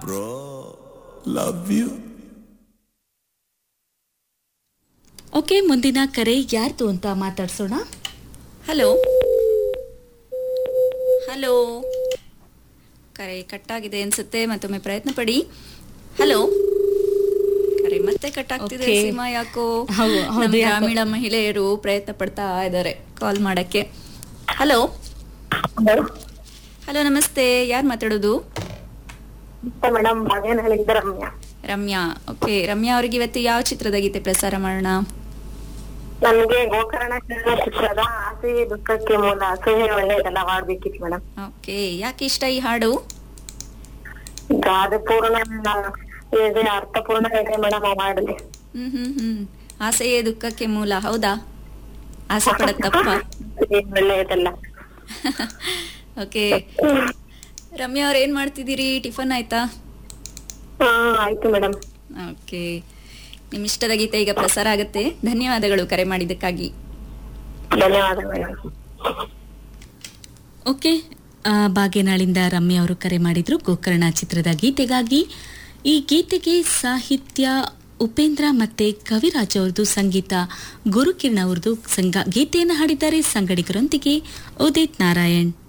Bro love you okay ಮುಂದಿನ ಕರೆ ಯಾರ್ದು ಅಂತ ಮಾತಾಡ್ಸೋಣ ಹಲೋ ಹಲೋ ಕರೆ ಕಟ್ಟಾಗಿದೆ ಅನ್ಸುತ್ತೆ ಮತ್ತೊಮ್ಮೆ ಪ್ರಯತ್ನ ಪಡಿ ಹಲೋ ಕರೆ ಮತ್ತೆ ಕಟ್ಟಾಗ್ತಿದೆ Okay. ಸೀಮಾ ಯಾಕೋ ಹೌದು, ಹೌದು, ನಮ್ಮ ಯಾಕೋ. ಗ್ರಾಮೀಣ ಮಹಿಳೆಯರು ಪ್ರಯತ್ನ ಪಡ್ತಾ ಇದ್ದಾರೆ ಕಾಲ್ ಮಾಡಕ್ಕೆ ಹಲೋ ಹಲೋ ನಮಸ್ತೆ ಯಾರು ಮಾತಾಡೋದು ಮೇಡಮ್ ಬಾಗೇನಹಳ್ಳಿಯಿಂದ ರಮ್ಯಾ ರಮ್ಯಾ ಓಕೆ ರಮ್ಯಾ ಅವ್ರಿಗೆ ಇವತ್ತು ಯಾವ ಚಿತ್ರದ ಗೀತೆ ಪ್ರಸಾರ ಮಾಡೋಣ ನನ್ಗೆ ಗೋಕರ್ಣ ಚಿತ್ರದ ಆಸೆ ದುಃಖಕ್ಕೆ ಮೂಲ ಅಸೂಯೆ ಒಳ್ಳೆಯದಲ್ಲ ಹಾಡ್ಬೇಕಿತ್ತು ಮೇಡಮ್ ಓಕೆ ಯಾಕೆ ಇಷ್ಟ ಈ ಹಾಡು ಈಗ ಅದು ಪೂರ್ಣ ಇದೆ ಅರ್ಥಪೂರ್ಣ ಇದೆ ಮೇಡಮ್ ಆ ಹಾಡಲ್ಲಿ ಹ್ಮ್ ಹ್ಮ್ ಹ್ಮ್ ಆಸೆಯೇ ದುಃಖಕ್ಕೆ ಮೂಲ ಹೌದಾ ಆಸೆ ಪಡತ್ತಪ್ಪ ಏನ್ ಒಳ್ಳೆಯದಲ್ಲ ಓಕೆ ರಮ್ಯಾ ಅವ್ರ ಏನ್ ಮಾಡ್ತಿದ್ದೀರಿ ಟಿಫನ್ ಆಯ್ತಾ ಹಾ ಆಯ್ತು ಮೇಡಮ್ ಓಕೆ ನಿಮ್ ಇಷ್ಟದ ಗೀತೆ ಈಗ ಪ್ರಸಾರ ಆಗುತ್ತೆ ಧನ್ಯವಾದಗಳು ಕರೆ ಮಾಡಿದ್ದಕ್ಕಾಗಿ ಧನ್ಯವಾದ ಮೇಡಮ್ ಓಕೆ ಆ, ಬಾಗೇನಾಳಿಂದ ರಮ್ಯ ಅವರು ಕರೆ ಮಾಡಿದ್ರು ಗೋಕರ್ಣ ಚಿತ್ರದ ಗೀತೆಗಾಗಿ ಈ ಗೀತೆಗೆ ಸಾಹಿತ್ಯ ಉಪೇಂದ್ರ ಮತ್ತೆ ಕವಿರಾಜ್ ಅವ್ರದ್ದು ಸಂಗೀತ ಗುರುಕಿರಣ್ ಅವ್ರದ್ದು ಸಂಗ ಗೀತೆಯನ್ನು ಹಾಡಿದ್ದಾರೆ ಸಂಗಡಿಗರೊಂದಿಗೆ ಉದಿತ್ ನಾರಾಯಣ್